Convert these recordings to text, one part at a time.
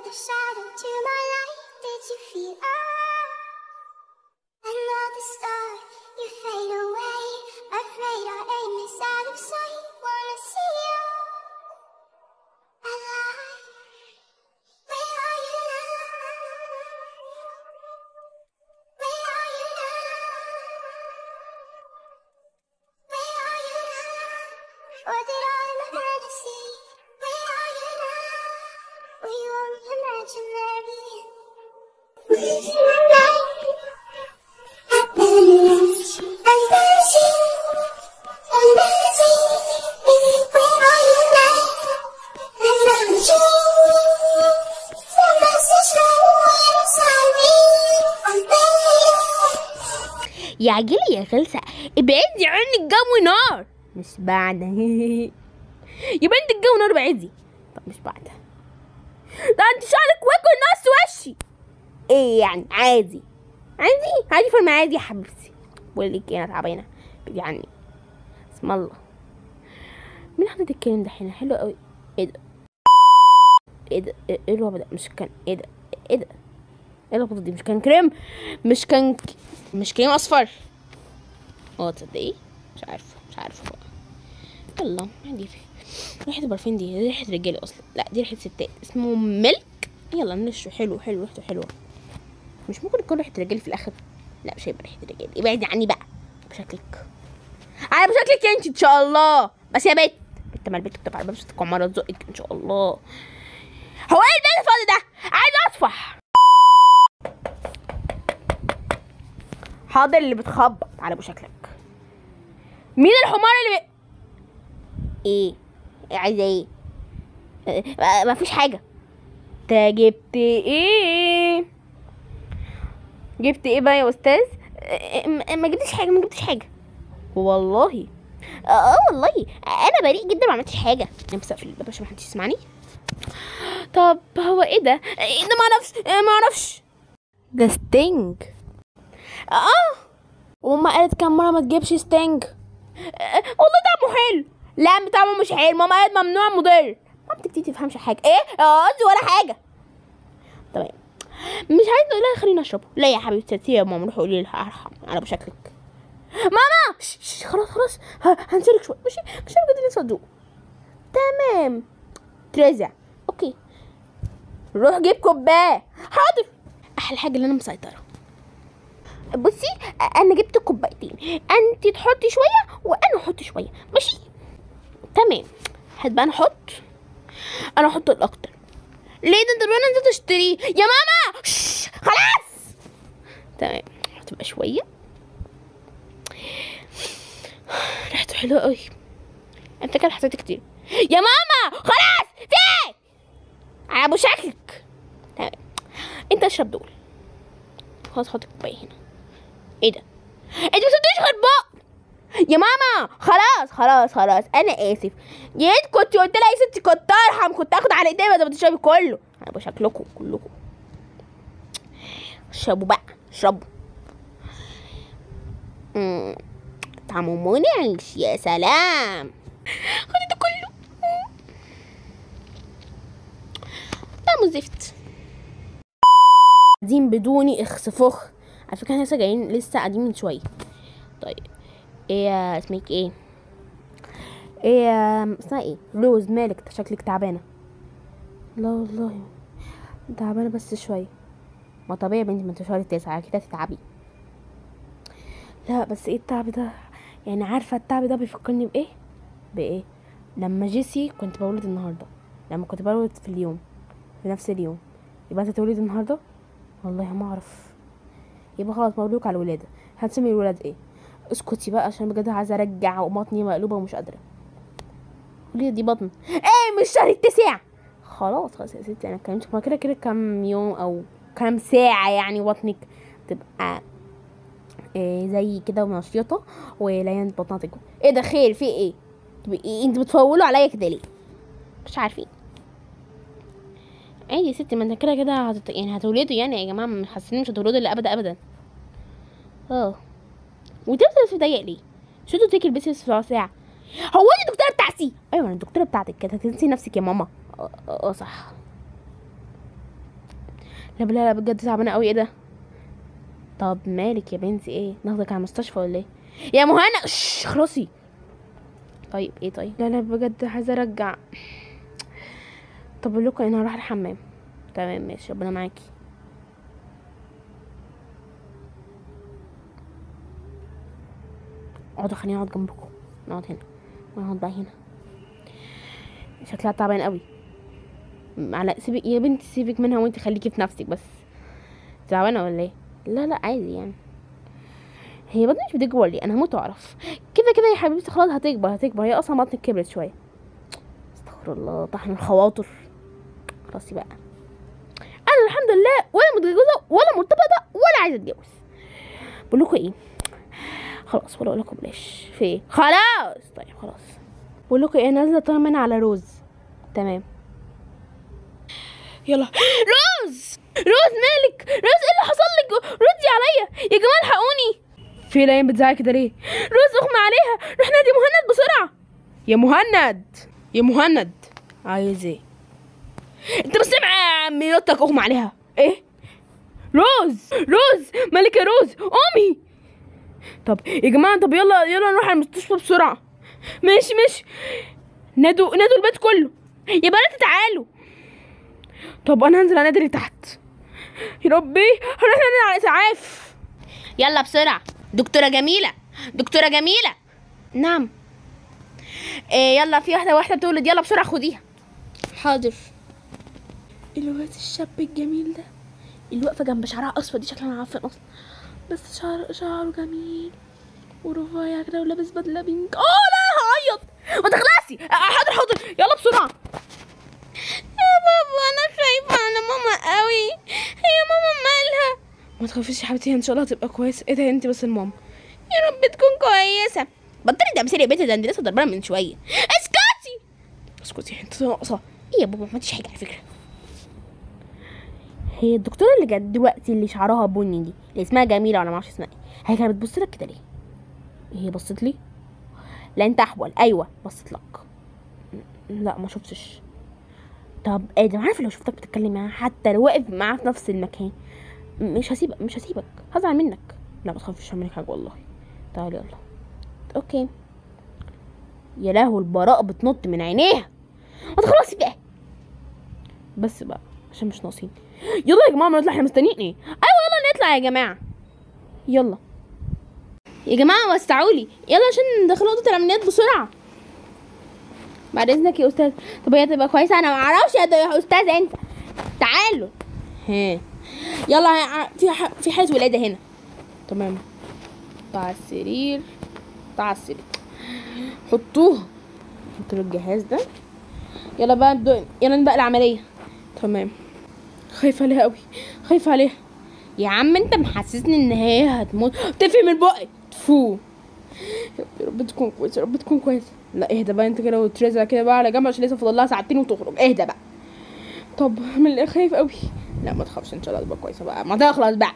the shadow to my light. Did you feel ah? Another star, you fade away. Afraid our aim is out of sight. Wanna see you alive. Where are you now? Where are you now? Where are you now? Was it all in a fantasy? Where are you now? Were you only imaginary? Within the night, happiness, embarrassing, embarrassing. Where are you now? I'm not you. The message right inside me. I'm there. يا عجلي يا غلسة ابعدي عني الجو نار مش بعد يبقى انت الجو نار بعدي طب مش بعد ده انت شعرك واكل نص وشي ايه يعني عادي عادي عادي فورم عادي يا حبيبتي بقول لك ايه انا تعبانه بدي عني اسم الله مين حاطط الكلام ده هنا حلو قوي ايه ده ايه ده ايه إيه الوضع ده مش كان ايه ده ايه ده ايه الخطوط دي مش كان كريم مش كان ك... مش كريم اصفر اه تصدقي مش عارفه مش عارفه بقى يلا عادي في ريحة البرفان دي ريحة رجالي اصلا لا دي ريحة ستات اسمه ملك يلا نشره حلو حلو ريحته حلوة مش ممكن تكون ريحة رجالي في الاخر لا مش هيبقى ريحة رجالي ابعدي عني بقى بشكلك على بشكلك انت ان شاء الله بس يا بنت بنت ما البنت بتبقى بس عمالة تزقك ان شاء الله هو ايه البيت الفاضي ده عايز اصفح حاضر اللي بتخبط على ابو شكلك مين الحمار اللي بي... ايه إيه عايزه ايه آه، ما فيش حاجه انت جبت ايه جبت ايه بقى يا استاذ آه، ما ما جبتش حاجه ما جبتش حاجه والله اه آه، والله انا بريء جدا ما عملتش حاجه انا بس اقفل الباب عشان ما حدش يسمعني طب هو ايه ده ايه ده ما اعرفش آه، ما اعرفش ده ستينج اه وماما قالت كام مره ما تجيبش ستينج آه، والله طعمه حلو لا طعمه مش حلو ماما قالت ممنوع مضر مامتك دي تفهمش حاجه ايه اه قصدي ولا حاجه تمام مش عايزه لا خليني اشربه لا يا حبيبتي سيبي يا ماما روحي قولي لها ارحم على بشكلك ماما ش- ش- خلاص خلاص ه- هنسلك شويه ماشي مش انا بجد لسه ادوق تمام ترزع اوكي روح جيب كوبايه حاضر احلى حاجه اللي انا مسيطره بصي انا جبت كوبايتين انت تحطي شويه وانا احط شويه ماشي تمام هات بقى نحط انا احط الاكتر ليه ده انت بقى نزلت اشتريه يا ماما شش خلاص تمام هتبقى شويه ريحته حلوه قوي انت كده حطيت كتير يا ماما خلاص في إيه؟ على ابو شكلك تمام انت اشرب دول خلاص حط الكوبايه هنا ايه ده انت ما سبتوش غير بق يا ماما خلاص خلاص خلاص انا اسف يا ريت كنت قلت لها يا ستي كنت ارحم كنت اخد على ايديا بدل ما تشربي كله انا بشكلكم كلكم اشربوا بقى اشربوا مم، طعمه منعش يا سلام خدي ده كله طعمه زفت قاعدين بدوني اخسفخ على فكره احنا لسه جايين لسه قاعدين من شويه طيب ايه يا اسمك ايه ايه يا اسمها ايه روز مالك إنت شكلك تعبانه لا والله تعبانه بس شويه ما طبيعي يا بنتي ما انت شهر التاسع كده تتعبي لا بس ايه التعب ده يعني عارفه التعب ده بيفكرني بايه بايه لما جيسي كنت بولد النهارده لما كنت بولد في اليوم في نفس اليوم يبقى انت تولد النهارده والله ما اعرف يبقى خلاص مبروك على الولاده هتسمي الولاد ايه اسكتي بقى عشان بجد عايزه ارجع وبطني مقلوبه ومش قادره قولي دي بطن ايه مش شهر التاسع خلاص خلاص يا ستي انا كلمتك ما كده كده كام يوم او كام ساعه يعني بطنك تبقى إيه زي كده ونشيطه ولين بطنها تكبر ايه ده خير في ايه طب إيه انت بتفولوا عليا كده ليه مش عارفين عادي يا ستي ما انت كده كده هتت... يعني هتولدوا يعني يا جماعه ما حاسين مش هتولدوا الا ابدا ابدا اه وانت بتلبسي ضيق ليه شو تلبسي البسي بس في ساعه هو انت الدكتوره بتاعتي ايوه انا الدكتوره بتاعتك كده هتنسي نفسك يا ماما اه اه آه، صح لا لا لا بجد تعبانه قوي ايه ده طب مالك يا بنتي ايه ناخدك على المستشفى ولا ايه يا مهنا شش خلاصي طيب ايه طيب لا لا بجد عايزه ارجع طب اقول لكم انا هروح الحمام تمام ماشي ربنا معاكي اقعدوا خليني اقعد جنبكم نقعد هنا ونقعد بقى هنا شكلها تعبان قوي على سيبك يا بنتي سيبك منها وانت خليكي في نفسك بس تعبانه ولا ايه لا لا عادي يعني هي بطني مش بتكبر ليه انا هموت واعرف كده كده يا حبيبتي خلاص هتكبر هتكبر هي اصلا بطنك كبرت شويه استغفر الله طحن الخواطر خلاص بقى انا الحمد لله ولا متجوزه ولا مرتبطه ولا عايزه اتجوز بقول لكم ايه خلاص ولا اقول لكم بلاش في ايه خلاص طيب خلاص بقول لكم ايه نازله اطمن على روز تمام يلا روز روز مالك روز ايه اللي حصل لك ردي عليا يا جماعه الحقوني في لين بتزعلي كده ليه روز اغمى عليها روح نادي مهند بسرعه يا مهند يا مهند عايز ايه انت مش سامع مراتك اغمى عليها ايه روز روز مالك يا روز قومي طب يا جماعه طب يلا يلا نروح على المستشفى بسرعه ماشي ماشي نادوا نادوا البيت كله يا بنات تعالوا طب انا هنزل انادي اللي تحت يا ربي هنروح نادي على اسعاف يلا بسرعه دكتوره جميله دكتوره جميله نعم إيه يلا في واحده واحده بتولد يلا بسرعه خديها حاضر الواد الشاب الجميل ده اللي واقفه جنب شعرها اصفر دي شكلها عارفه اصلا بس شعر شعره جميل ورفيع كده ولابس بدله بينك اه لا هعيط ما تخلصي آه، حاضر حاضر يلا بسرعه يا بابا انا خايفه على ماما قوي هي ماما مالها ما تخافيش يا حبيبتي ان شاء الله هتبقى كويسه ايه ده انت بس الماما يا رب تكون كويسه بطلي تمثيلي يا بنتي ده انت لسه ضربانه من شويه اسكتي اسكتي انت ناقصه ايه يا بابا ما عملتش حاجه على فكره هي الدكتوره اللي جت دلوقتي اللي شعرها بني دي اللي اسمها جميله ولا ما اعرفش اسمها ايه هي كانت بتبص لك كده ليه هي بصت لي لا انت احول ايوه بصت لك لا ما شفتش طب ادم عارف لو شفتك بتتكلم معاها حتى لو واقف معاها في نفس المكان مش هسيبك مش هسيبك هزعل منك لا ما تخافش هعمل لك حاجه والله تعالي يلا اوكي يا لهوي البراءة بتنط من عينيها ما تخلصي بقى بس بقى عشان مش ناقصين يلا يا جماعه ما نطلع احنا مستنيين ايه ايوه يلا نطلع يا جماعه يلا يا جماعه وسعوا لي يلا عشان ندخل اوضه العمليات بسرعه بعد اذنك يا استاذ طب هي تبقى كويسه انا ما اعرفش يا ده- يا استاذ انت تعالوا ها يلا ع- في ح- في حاجه ولاده هنا تمام على السرير على السرير حطوها حطوا له الجهاز ده يلا بقى نبدأ يلا نبقى العمليه تمام خايفه عليها قوي خايفه عليها يا عم انت محسسني ان هي هتموت تفي من بقي تفو يا رب- يا رب تكون كويسه يا رب تكون كويسه لا اهدى بقى انت كده وترزع كده بقى على جنب عشان لسه فاضل لها ساعتين وتخرج اهدى بقى طب من اللي خايف قوي لا ما تخافش ان شاء الله تبقى كويسه بقى ما تخلص بقى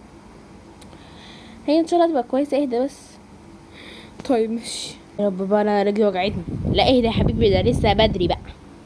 هي ان شاء الله تبقى كويسه اهدى بس طيب ماشي يا رب بقى انا رجلي وجعتني لا اهدى يا حبيبي ده لسه بدري بقى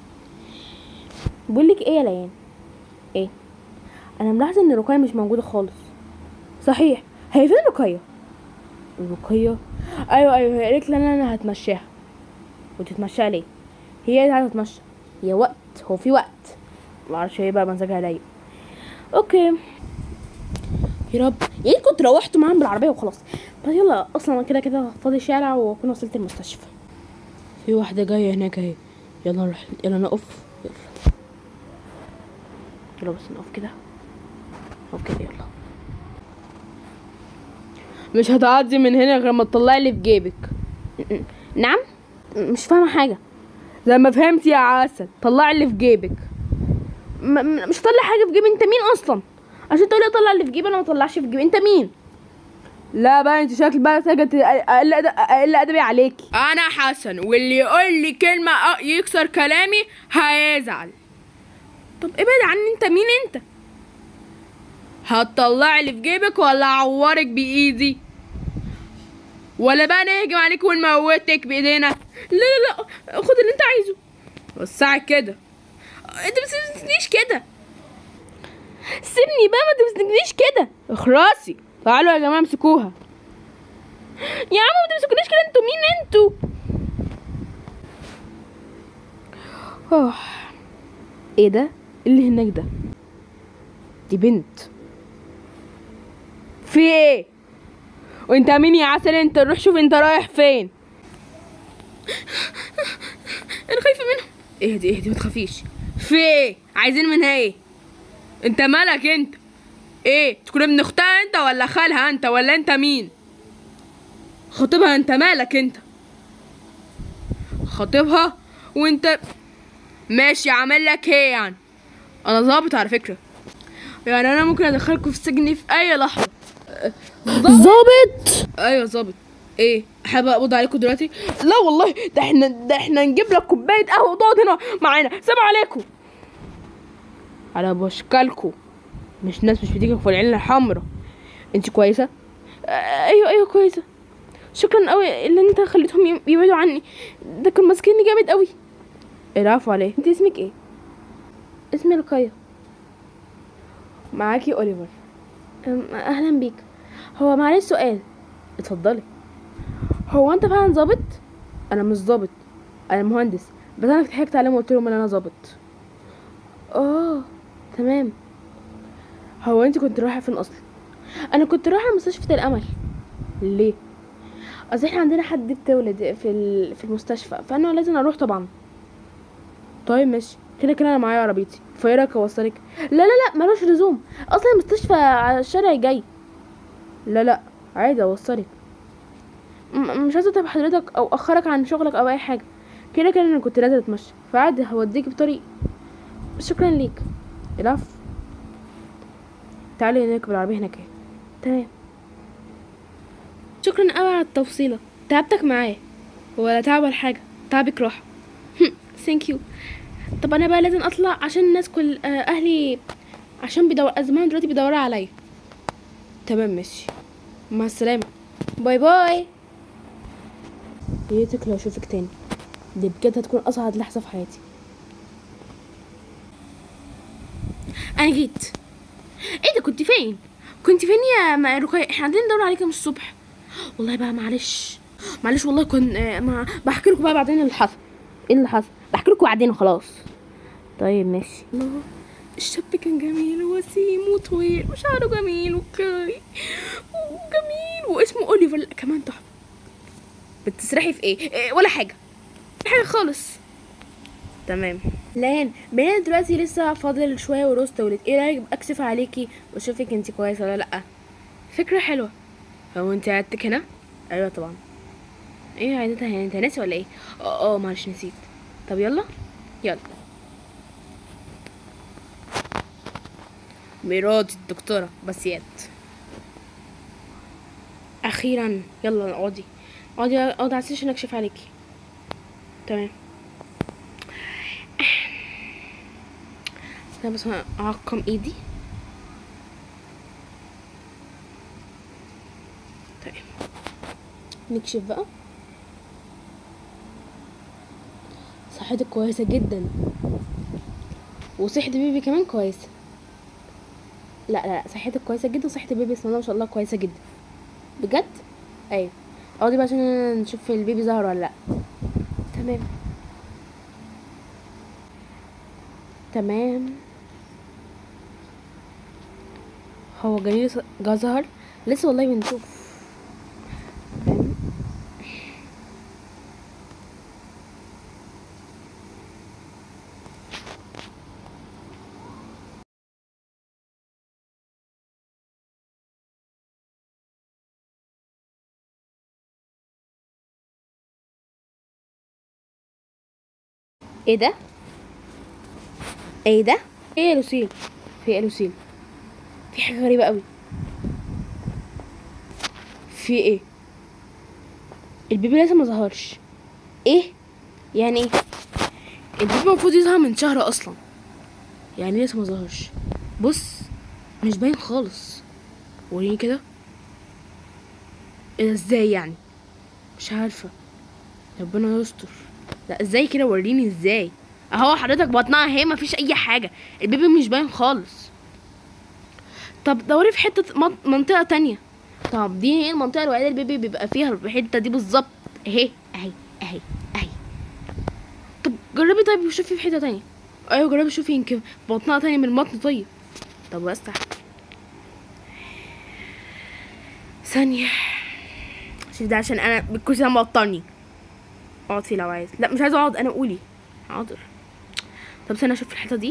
بقول لك ايه يا ليان ايه انا ملاحظه ان رقيه مش موجوده خالص صحيح هي فين رقيه رقيه ايوه ايوه هي قالت لي انا انا هتمشاها وتتمشى ليه هي اللي عايزه تتمشى هي وقت هو في وقت معرفش هي بقى مزاجها رايق اوكي يا رب يا ريت كنت روحت معاهم بالعربيه وخلاص بس يلا اصلا أنا كده كده فاضي شارع واكون وصلت المستشفى في واحده جايه هناك اهي يلا نروح يلا نقف يلا يلا بس نقف كده نقف كده يلا مش هتعدي من هنا غير ما تطلعي اللي في جيبك نعم مش فاهمه حاجه زي ما فهمتي يا عسل طلعي اللي في جيبك م- م- مش هطلع حاجه في جيبي انت مين اصلا عشان تقولي اطلع اللي في جيبي انا ما اطلعش في جيبي انت مين لا بقى انت شكل بقى سجت اقل أدب- اقل ادبي عليكي انا حسن واللي يقول لي كلمه أ- يكسر كلامي هيزعل طب ابعد عني انت مين انت هتطلعي اللي في جيبك ولا اعورك بايدي ولا بقى نهجم عليك ونموتك بايدينا لا لا لا خد اللي انت عايزه وسعك كده انت ما تسيبنيش كده سيبني بقى ما تمسكنيش كده اخرسي تعالوا يا جماعه امسكوها يا عم ما تمسكونيش كده انتوا مين انتوا اه ايه ده اللي هناك ده دي بنت في ايه وانت مين يا عسل انت روح شوف انت رايح فين انا خايفه منهم اهدي اهدي ما تخافيش في ايه عايزين منها ايه انت مالك انت ايه تكون ابن اختها انت ولا خالها انت ولا انت مين خطيبها انت مالك انت خطيبها وانت ماشي عامل لك ايه يعني انا ظابط على فكره يعني انا ممكن ادخلكم في السجن في اي لحظه ظابط ايوه ظابط ايه حابب اقبض عليكم دلوقتي لا والله ده احنا ده احنا نجيب لك كوبايه قهوه وتقعد هنا معانا سلام عليكم على بشكلكم مش ناس مش بتيجي في العين الحمراء انت كويسه آه، ايوه ايوه كويسه شكرا قوي اللي انت خليتهم يم- يبعدوا عني ده كان ماسكيني جامد قوي العفو عليه انت اسمك ايه اسمي رقية معاكي اوليفر أم، اهلا بيك هو معلش سؤال اتفضلي هو انت فعلا ظابط انا مش ظابط انا مهندس بس انا ضحكت عليهم وقلت لهم ان انا ظابط اه تمام هو انت كنت رايحه فين اصلا انا كنت رايحه مستشفى الامل ليه اصل احنا عندنا حد بتولد في ال- في المستشفى فانا لازم اروح طبعا طيب ماشي كده كده انا معايا عربيتي فايه رايك اوصلك لا لا لا ملوش لزوم اصلا المستشفى على الشارع الجاي لا لا عادي اوصلك م- مش عايزه اتعب حضرتك او اخرك عن شغلك او اي حاجه كده كده انا كنت لازم اتمشى فعادي هوديك بطريق شكرا ليك العفو تعالي نركب العربيه هناك اهي تمام شكرا قوي على التوصيله تعبتك معايا ولا تعب ولا حاجه تعبك راحه ثانك يو طب انا بقى لازم اطلع عشان الناس كل آه، اهلي عشان بيدور زمان دلوقتي بيدوروا عليا تمام ماشي مع السلامه باي باي ريتك لو اشوفك تاني دي بجد هتكون اسعد لحظه في حياتي انا جيت ايه ده كنت فين كنت فين يا م- رقية احنا قاعدين ندور عليك من الصبح والله بقى معلش معلش والله كن آه، ما بحكي لكم بقى بعدين اللي حصل ايه اللي حصل بحكي لكم بعدين خلاص طيب ماشي الله الشاب كان جميل ووسيم وطويل وشعره جميل وكاي وجميل واسمه اوليفر لا كمان تحفه بتسرحي في ايه؟ إيه ولا حاجه ولا حاجه خالص تمام لان بينا دلوقتي لسه فاضل شويه وروز تولد ايه رايك اكشف عليكي واشوفك انت كويسه ولا لا فكره حلوه هو انت قعدتك هنا ايوه طبعا ايه عادتها هنا انت ناسي ولا ايه اه اه معلش نسيت طب يلا يلا مراتي الدكتورة بسيات أخيرا يلا اقعدي اقعدي اقعدي على السيشن اكشف عليكي تمام انا بس اعقم ايدي تمام نكشف بقى صحتك كويسة جدا وصحة بيبي كمان كويسة لا لا صحتك كويسة جدا وصحة البيبي بسم الله ما شاء الله كويسة جدا بجد ايوه اقعدي بقى عشان نشوف البيبي ظهر ولا لا تمام تمام هو جاي لسه- جا ظهر لسه والله بنشوف تمام ايه ده ايه ده ايه يا لوسيل في ايه يا لوسيل في حاجه غريبه قوي في ايه البيبي لسه ما ظهرش ايه يعني ايه البيبي المفروض يظهر من شهر اصلا يعني لسه ما ظهرش بص مش باين خالص وريني كده ايه ده ازاي يعني مش عارفه ربنا يستر لا ازاي كده وريني ازاي اهو حضرتك بطنها اهي مفيش اي حاجه البيبي مش باين خالص طب دوري في حته من- منطقه تانية طب دي هي المنطقه الوحيده اللي البيبي بيبقى فيها الحته دي بالظبط اهي اهي اهي اهي طب جربي طيب وشوفي في حته تانية ايوه جربي شوفي يمكن في بطنها تاني من البطن طيب طب وسع ثانية شوف ده عشان انا الكرسي ده موترني اقعد فيه لو عايز لا مش عايزه اقعد انا قولي حاضر طب استنى اشوف الحته دي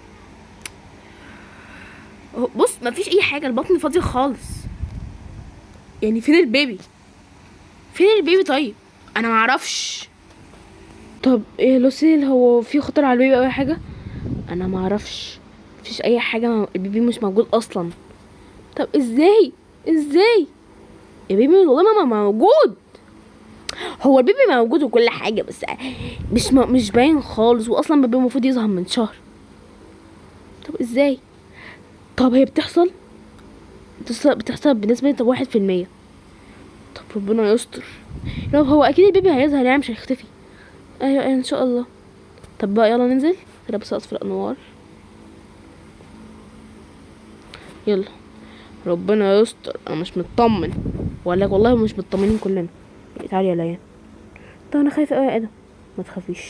أهو، بص مفيش اي حاجه البطن فاضيه خالص يعني فين البيبي فين البيبي طيب انا معرفش طب ايه لوسيل هو في خطر على البيبي او اي حاجه انا معرفش مفيش اي حاجه م- البيبي مش موجود اصلا طب ازاي ازاي البيبي والله ما موجود هو البيبي موجود وكل حاجه بس مش م... مش باين خالص واصلا البيبي المفروض يظهر من شهر طب ازاي طب هي بتحصل بتحصل, بتحصل بنسبة طب واحد في المية طب ربنا يستر لو هو اكيد البيبي هيظهر يعني مش هيختفي ايوه ايوه ان شاء الله طب بقى يلا ننزل كده بس اطفي الانوار يلا ربنا يستر انا مش مطمن ولا والله مش مطمنين كلنا تعالي يا ليان طب انا خايفه قوي يا ادم ما تخافيش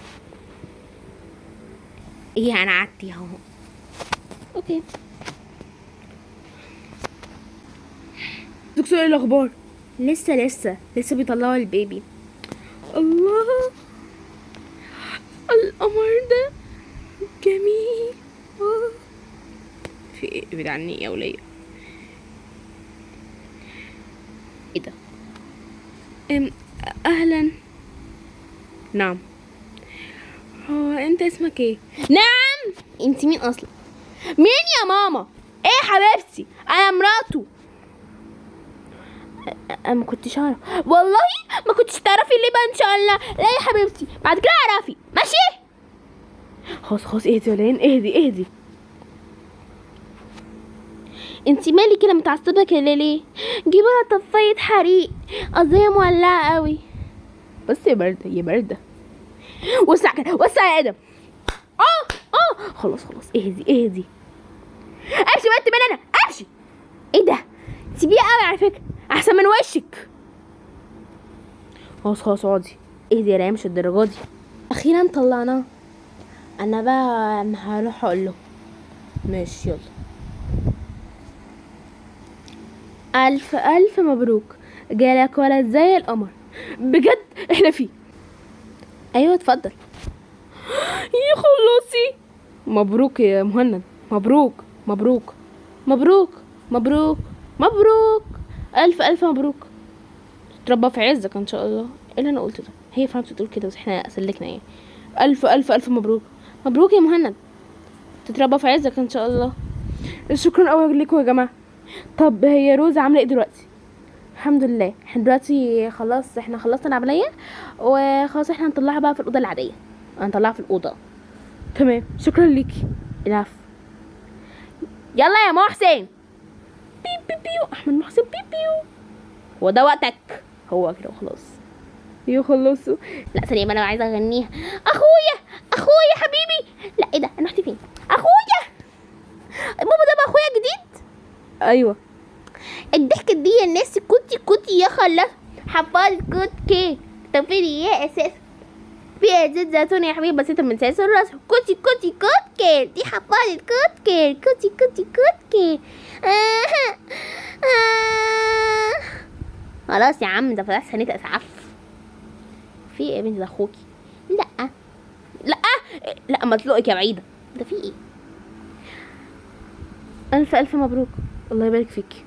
ايه انا قعدت اهو اوكي دكتور ايه الاخبار لسه لسه لسه بيطلعوا البيبي الله القمر ده جميل آه. في ايه ابعد عني يا ولية ايه ده أم اهلا نعم هو انت اسمك ايه نعم انت مين اصلا مين يا ماما ايه يا حبيبتي انا مراته انا ما كنتش اعرف والله ما كنتش تعرفي ليه بقى ان شاء الله لا يا حبيبتي بعد كده اعرفي ماشي خلاص خلاص اهدي يا لين اهدي اهدي انتي مالي كده متعصبه كده ليه جيبي لها طفايه حريق قضيه مولعه قوي بس يا برده يا برده وسع كده وسع يا ادم اه اه خلاص خلاص اهدي اهدي امشي بقى انت من هنا امشي ايه ده سيبيه قوي على فكره احسن من وشك خلاص خلاص اقعدي اهدي يا ريان مش الدرجه دي اخيرا طلعناه انا بقى هروح اقول له ماشي يلا الف الف مبروك جالك ولد زي القمر بجد احلفي ايوه اتفضل يا خلصي مبروك يا مهند مبروك مبروك مبروك مبروك مبروك الف الف مبروك تربى في عزك ان شاء الله ايه اللي انا قلته ده هي فعلا بتقول كده بس احنا سلكنا يعني الف الف الف مبروك مبروك يا مهند تتربى في عزك ان شاء الله شكرا قوي لكم يا جماعه طب هي روزا عامله ايه دلوقتي الحمد لله احنا دلوقتي خلاص احنا خلصنا العمليه وخلاص احنا هنطلعها بقى في الاوضه العاديه هنطلعها في الاوضه تمام شكرا ليكي العفو يلا يا محسن بيب بيب بيو احمد محسن بيب بيو هو ده وقتك هو كده وخلاص يخلصوا لا ثانيه ما انا عايزه اغنيها اخويا اخويا حبيبي لا ايه ده انا رحت فين اخويا بابا ده بقى اخويا جديد ايوه الضحكة دي يا الناس كوتي كوتي يا خلاص حفاظ كوت كي طب فين ايه اساس فيها زيت زيتون يا حبيبي بسيطة من ساس الراس كوتي كوتي كوت كي دي حفاظة كوت كي كوتي كوتي كوت كي آه. آه. خلاص يا عم ده فتحت ثانية اسعاف في ايه يا بنتي ده اخوكي لا لا لا مطلوقك يا بعيدة ده في ايه ألف ألف مبروك الله يبارك فيكي